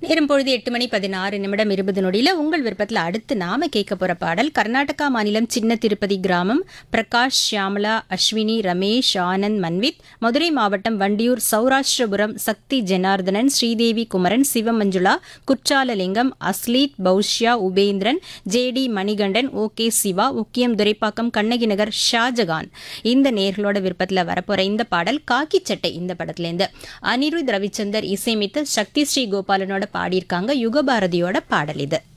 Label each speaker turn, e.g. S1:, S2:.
S1: நேரம் பொழுது எட்டு மணி பதினாறு நிமிடம் இருபது நொடியில உங்கள் விருப்பத்தில் அடுத்து நாம கேட்க போற பாடல் கர்நாடகா மாநிலம் சின்ன திருப்பதி கிராமம் பிரகாஷ் ஷியாமலா அஸ்வினி ரமேஷ் ஆனந்த் மன்வித் மதுரை மாவட்டம் Vandiyur Saurashtrapuram Sakthi Janardhanan Sridevi Kumaran Sivamanjula Kutralalingam Asleeth Paushya Upendran J D Manikandan O K Siva முக்கியம் துரைப்பாக்கம் கண்ணகி நகர் ஷாஜகான் இந்த நேர்களோட விருப்பத்தில் வரப்போற இந்த பாடல் காக்கி சட்டை இந்த படத்துலேருந்து அனிருத் ரவிச்சந்தர் இசையமைத்து சக்தி ஸ்ரீ கோபாலனோட பாடியிருக்காங்க யுகபாரதியோட பாடல் இது